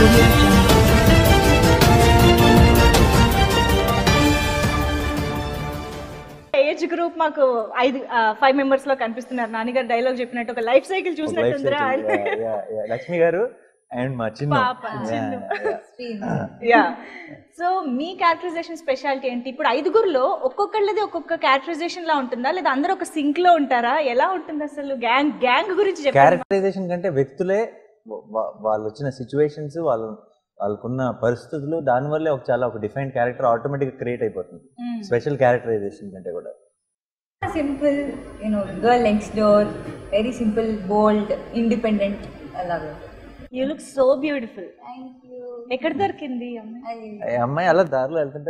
audio jungle. Age group మాకు ఐదు five members లో కనిపిస్తున్నారు నాన్నగారు డైలాగ్ చెప్పినట్టు ఒక లైఫ్ సైకిల్ ఒక life చూసినట్టుందిరా cycle. Yeah, yeah, yeah. Lakshmi garu and మా చిన్న పాప, చిన్ను. యా సో మీ క్యారెక్టరైజేషన్ స్పెషాలిటీ ఏంటి ఇప్పుడు ఐదుగురులో ఒక్కొక్కళ్ళది ఒక్కొక్క క్యారెక్టరైజేషన్ లా ఉంటుందా లేదా అందరూ ఒక సింక్ లో ఉంటారా ఎలా ఉంటుంది అసలు గ్యాంగ్ గ్యాంగ్ గురించి చెప్పండి క్యారెక్టరైజేషన్ కంటే వ్యక్తులే వా- వా- వాళ్ళు వచ్చిన సిచ్యువేషన్స్ వాళ్ళు వాళ్ళకున్న పరిస్థితులు దానివల్లే ఒక చాలా ఒక డిఫైన్ క్యారెక్టర్ ఆటోమేటిక్ క్రియేట్ అయిపోతుంది Mm. స్పెషల్ క్యారెక్టరైజేషన్ కంటే కూడా simple you know girl next door very simple bold independent అలాగే you look so beautiful thank you ఎక్కడ దొరికింది ఈ అమ్మాయి ఈ అమ్మాయి అలా దారిలో వెళ్తుంటే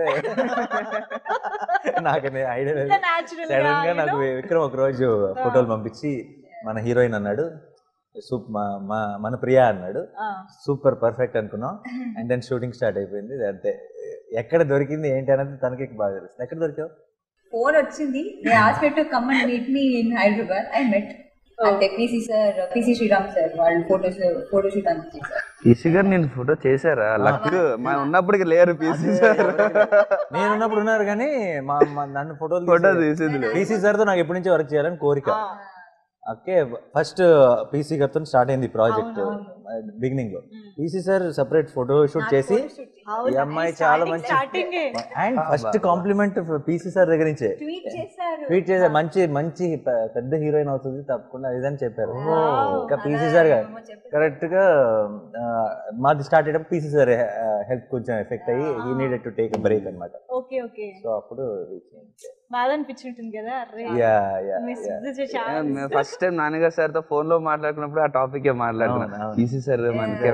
నాకు ఐడియా లేదు natural గా, సడన్ గా you నాకు know? విక్రమ్ ఒక రోజు ఫోటోలు పంపించి మన హీరోయిన్ అన్నాడు సూప్ మా- మా- మన ప్రియా అన్నాడు సూపర్ పర్ఫెక్ట్ అనుకున్నాం అండ్ దెన్ షూటింగ్ స్టార్ట్ అయిపోయింది అంతే ఎక్కడ దొరికింది ఏంటి అనేది తనకి బాగా తెలుస్తుంది ఎక్కడ దొరికావు ఫోన్ వచ్చింది they ask me to come and meet me in Hyderabad I met అంటే PC sir PC Sriram sir వాళ్ళు ఫోటోస్ ఫోటో షూట్ అంతా చేశారు పీసీ గారు నేను ఫోటో చేశారా లక్ మా ఉన్నప్పటికి లేరు పీసీ సార్ నేను ఉన్నప్పుడు ఉన్నారు కానీ మా మా- నన్ను ఫోటోలు ఫోటో తీసేది లేదు. పీసీ సార్ తో నాకు ఎప్పటి నుంచి వర్క్ చేయాలని కోరిక ఓకే ఫస్ట్ పీసీ గారితో స్టార్ట్ అయింది ప్రాజెక్ట్ బిగినింగ్ లో PC sir separate photo shoot చేసి ఈ అమ్మాయి చాలా మంచి starting and first compliment PC sir దగ్గర నుంచే ట్వీట్ చేశారు ట్వీట్ చేసే మంచి మంచి పె- పెద్ద హీరోయిన్ అవుతుంది తప్పకుండా ఇదని చెప్పారు ఇంకా పీసీ సార్ గారు కరెక్ట్ గా ఆ, మాది స్టార్ట్ అయ్యేటప్పుడు పీసీ సార్ హెల్త్ కొంచెం ఎఫెక్ట్ అయ్యి he needed to take break అనమాట ఓకే ఓకే సో అప్పుడు reach అయ్యింది. బాధ అనిపించుంటుంది కదా అరే యా యా మిస్ చాలా మేము ఫస్ట్ టైం నాన్నగారు సార్ తో ఫోన్ లో మాట్లాడుకున్నప్పుడు ఆ టాపిక్ అవును, మాట్లాడుకున్నాం అవును. పీసీ సార్ మనకి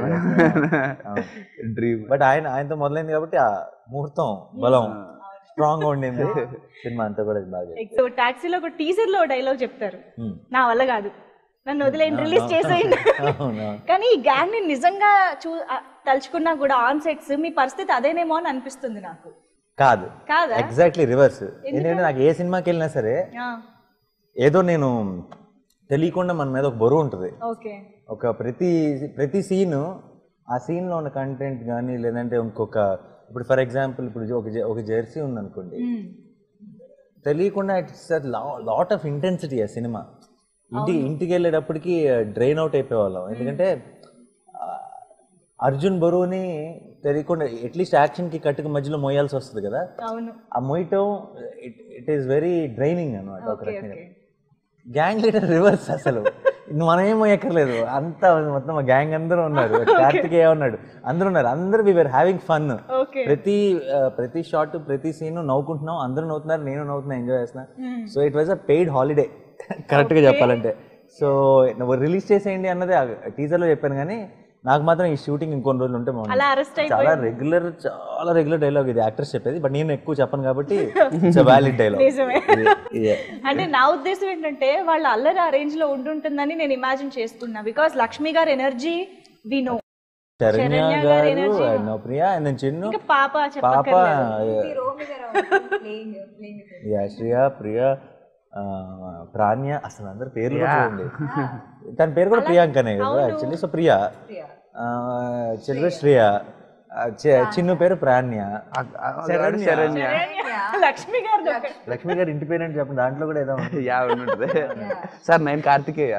డ్రీమ్ బట్ ఆయన ఆయనతో మొదలైంది కాబట్టి ఆ ముహూర్తం బలం స్ట్రాంగ్ గా ఉండింది సినిమా అంతా కూడా బాగా చేశారు. సో టాక్సీలో ఒక టీజర్ లో డైలాగ్ చెప్తారు Hmm. నా వల్ల కాదు నన్ను వదిలేయండి రిలీజ్ చేసేయండి అవును. కానీ ఈ గ్యాంగ్ ని నిజంగా చూ ఆ, తలుచుకున్నా కూడా ఆన్ సెట్స్ మీ పరిస్థితి అదేనేమో అని అనిపిస్తుంది నాకు కాదు కాదా ఎగ్జాక్ట్లీ రివర్స్ ఎందుకంటే నాకు ఏ సినిమాకి వెళ్ళినా సరే ఏదో నేను తెలియకుండా మన మీద ఒక బరువు ఉంటుంది ఓకే ఒక ప్రతి ప్రతి సీను ఆ సీన్లో ఉన్న కంటెంట్ కానీ లేదంటే ఇంకొక ఇప్పుడు ఫర్ ఎగ్జాంపుల్ ఇప్పుడు ఒక జె- ఒక జెర్సీ ఉందనుకోండి తెలియకుండా ఇట్స్ లాట్ ఆఫ్ ఇంటెన్సిటీ ఆ సినిమా ఇంటికి ఇంటికి వెళ్ళేటప్పటికి డ్రైన్ అవుట్ అయిపోయేవాళ్ళం ఎందుకంటే ఆ, అర్జున్ బరువుని తెలియకుండా అట్లీస్ట్ యాక్షన్కి కట్టుకు మధ్యలో మోయాల్సి వస్తుంది కదా అవును ఆ మోయటం it it is very draining అనమాట ఒక ఓకే రకంగా ఓకే గ్యాంగ్ లీడర్ రివర్స్ అసలు మనం ఏమో ఎక్కర్లేదు అంతా మొత్తం గ్యాంగ్ అందరూ ఉన్నారు కార్తికేయ ఉన్నాడు అందరూ ఉన్నారు అందరూ we were having fun okay ప్రతి ఆ, ప్రతి షాట్ ప్రతి సీన్ నవ్వుకుంటున్నాం అందరూ నవ్వుతున్నారు నేను నవ్వుతున్నా ఎంజాయ్ చేస్తున్నా so it was a paid holiday కరెక్ట్గా చెప్పాలంటే సో నువ్వు రిలీజ్ చేసేయండి అన్నది టీజర్లో చెప్పాను కానీ నాకు మాత్రం ఈ షూటింగ్ ఇంకొన్ని రోజులు ఉంటే బాగుంది. అలా అరెస్ట్ చాలా అయిపోయి రెగ్యులర్ చాలా రెగ్యులర్ డైలాగ్ ఇది యాక్టర్స్ చెప్పేది బట్ నేను ఎక్కువ చెప్పను కాబట్టి ఇట్స్ వ్యాలిడ్ డైలాగ్ నిజమే అంటే నా ఉద్దేశం ఏంటంటే వాళ్ళ అల్లరి ఆ రేంజ్ లో ఉంటుంటుందని నేను ఇమాజిన్ చేసుకున్నా బికాస్ లక్ష్మి గారి energy we know Saranya Saranya గారి garu energy. and Priya and నేను చిన్ను ఇంకా పాప పాప చెప్పక్కర్లేదు Romi garu playing playing yeah Shriya Priya ఆ, ప్రాణ్య అసలు అందరి పేర్లు కూడా చూడండి తన పేరు కూడా ప్రియాంకనే కదా యాక్చువల్లీ సో ప్రియా ఆ, చెల్లి శ్రియ ఆ, చి- చిన్ను పేరు ప్రాణ్య శరణ్య. శరణ్య లక్ష్మి గారు లక్ష్మి గారి ఇంటి పేరు ఏంటి చెప్పండి దాంట్లో కూడా ఏదో ఉంది. యా ఉంటుంది సార్ నేను కార్తికేయ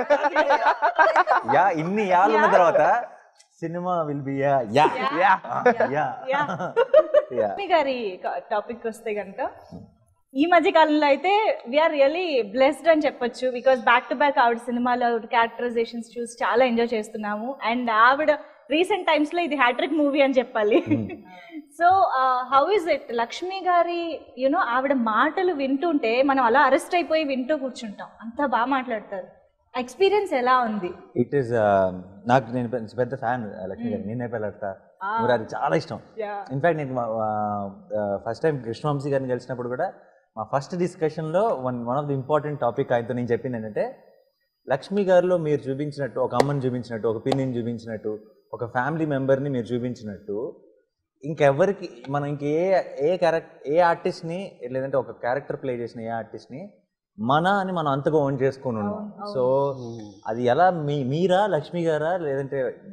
యా ఇన్ని యాలు ఉన్న తర్వాత cinema will be yeah yeah yeah yeah yeah Lakshmi గారి టాపిక్ వస్తే కనుక ఈ మధ్య కాలంలో అయితే వీఆర్ రియలీ బ్లెస్డ్ అని చెప్పొచ్చు బికాస్ బ్యాక్ టు బ్యాక్ ఆవిడ సినిమాలో క్యారెక్టరైజేషన్స్ చూసి చాలా ఎంజాయ్ చేస్తున్నాము అండ్ ఆవిడ రీసెంట్ టైమ్స్ లో ఇది హ్యాట్రిక్ మూవీ అని చెప్పాలి so how is it Lakshmi గారి యునో ఆవిడ మాటలు వింటుంటే మనం అలా అరెస్ట్ అయిపోయి వింటూ కూర్చుంటాం అంత బాగా మాట్లాడతారు ఎక్స్పీరియన్స్ ఎలా ఉంది ఇట్ ఈస్ నాకు నేను పెద్ద- పెద్ద ఫ్యాన్ లక్ష్మి గారు నేనే పెళ్ళాడతా మరి అది చాలా ఇష్టం Yeah. ఇన్ఫాక్ట్ నేను ఫస్ట్ టైం కృష్ణవంశీ గారిని కలిసినప్పుడు కూడా మా ఫస్ట్ డిస్కషన్లో one one of the important topic ఆయనతో నేను చెప్పింది ఏంటంటే లక్ష్మి గారిలో మీరు చూపించినట్టు ఒక అమ్మని చూపించినట్టు ఒక పిన్నిని చూపించినట్టు ఒక ఫ్యామిలీ మెంబర్ని మీరు చూపించినట్టు ఇంకెవరికి మనం ఇంకే ఏ క్యారెక్టర్ ఏ ఆర్టిస్ట్ని లేదంటే ఒక క్యారెక్టర్ ప్లే చేసిన ఏ ఆర్టిస్ట్ని మన అని మనం అంతగా ఓన్ చేసుకొని ఉన్నాం సో అది ఎలా మీ మీరా లక్ష్మి గారా లేదంటే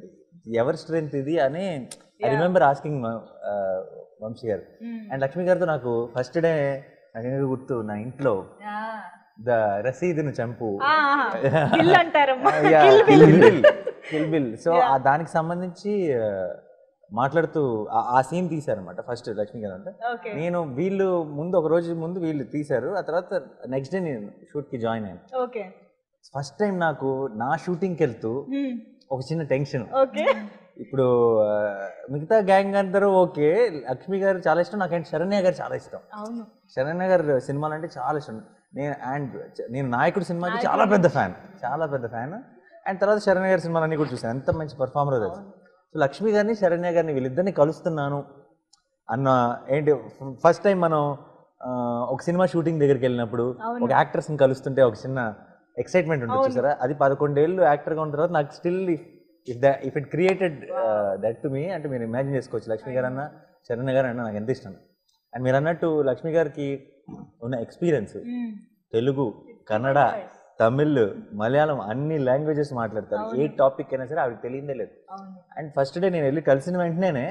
ఎవరి స్ట్రెంగ్త్ ఇది అని ఐ రిమెంబర్ ఆస్కింగ్ వంశీ గారు అండ్ లక్ష్మి గారితో నాకు ఫస్ట్ డే నాకు ఇంకా గుర్తు నా ఇంట్లో ద రసీదును చంపు బిల్ అంటారమ్మా కిల్ బిల్ సో దానికి సంబంధించి ఆ, మాట్లాడుతూ ఆ- ఆ సీన్ తీశారనమాట ఫస్ట్ లక్ష్మి గారు అంటే ఓకే నేను వీళ్ళు ముందు ఒక రోజు ముందు వీళ్ళు తీశారు ఆ తర్వాత నెక్స్ట్ డే నేను షూట్కి జాయిన్ అయ్యాను ఓకే ఫస్ట్ టైం నాకు నా షూటింగ్కి వెళ్తూ ఒక చిన్న టెన్షన్ ఓకే ఇప్పుడు ఆ, మిగతా గ్యాంగ్ అందరూ ఓకే లక్ష్మి గారు చాలా ఇష్టం నాకంటే శరణ్య గారు చాలా ఇష్టం అవును శరణ్య గారు సినిమాలు అంటే చాలా ఇష్టం నేను అండ్ నేను నాయకుడు సినిమాకి చాలా పెద్ద ఫ్యాన్ చాలా పెద్ద ఫ్యాన్ అండ్ తర్వాత శరణ్య గారి సినిమాలన్నీ కూడా చూసాను ఎంత మంచి పర్ఫార్మర్ అది సో లక్ష్మి గారిని శరణ్య గారిని వీళ్ళిద్దరిని కలుస్తున్నాను అన్న ఏంటి ఫస్ట్ టైం మనం ఆ, ఒక సినిమా షూటింగ్ దగ్గరికి వెళ్ళినప్పుడు ఒక యాక్టర్స్ని కలుస్తుంటే ఒక చిన్న ఎక్సైట్మెంట్ ఉంటుంది చూసారా అది పదకొండేళ్ళు యాక్టర్గా ఉన్న తర్వాత నాకు still if the if it created that to me అంటే మీరు ఇమాజిన్ చేసుకోవచ్చు లక్ష్మి గారు అన్న శరణ్య గారు అన్న నాకు ఎంత ఇష్టం అండ్ మీరు అన్నట్టు లక్ష్మి గారికి ఉన్న ఎక్స్పీరియన్స్ తెలుగు కన్నడ తమిళ్ మలయాళం అన్ని లాంగ్వేజెస్ మాట్లాడతారు ఏ టాపిక్ అయినా సరే ఆవిడకి తెలియదే లేదు అవును అండ్ ఫస్ట్ డే నేను వెళ్ళి కలిసిన వెంటనే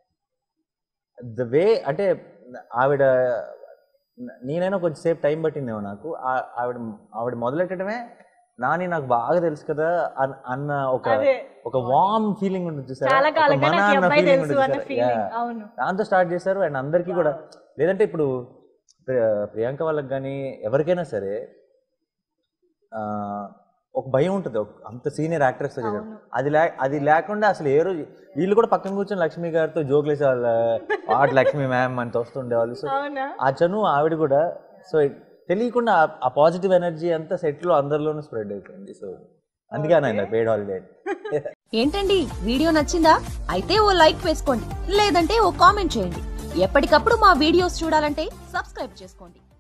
ద వే అంటే ఆవిడ నేనైనా కొంచెం సేపు టైం పట్టిందేమో నాకు ఆ- ఆవిడ ఆవిడ మొదలెట్టడమే నాని నాకు బాగా తెలుసు కదా అన్- అన్న ఒక అదే. ఒక వార్మ్ ఫీలింగ్ ఉంటుంది చూసారా చాలా ఒక కాలంగా మన నాకు ఈ అన్న అబ్బాయి feeling తెలుసు ఉంటుంది అన్న చూసారా? Feeling Yeah. అవును దాంతో స్టార్ట్ చేశారు అండ్ అందరికీ కూడా లేదంటే ఇప్పుడు ప్రి- ప్రియాంక వాళ్ళకి కానీ ఎవరికైనా సరే ఆ, ఒక భయం ఉంటుంది ఒక- అంత సీనియర్ యాక్టర్స్ చేశారు అది లే అది లేకుండా అసలు ఏ రోజు వీళ్ళు కూడా పక్కన కూర్చొని లక్ష్మి గారితో జోకులు వేసేవాళ్ళు వాట్ లక్ష్మి మ్యామ్ అని వస్తుండేవాళ్ళు సో అవునా ఆ చను ఆవిడ కూడా సో తెలియకుండా ఆ- ఆ పాజిటివ్ ఎనర్జీ అంతా సెట్లో అందరిలోనూ స్ప్రెడ్ అయిపోయింది సో అందుకే ఆయన పేడ్ హాలిడే ఏంటండి వీడియో నచ్చిందా అయితే ఓ లైక్ వేసుకోండి లేదంటే ఓ కామెంట్ చేయండి ఎప్పటికప్పుడు మా వీడియోస్ చూడాలంటే సబ్స్క్రైబ్ చేసుకోండి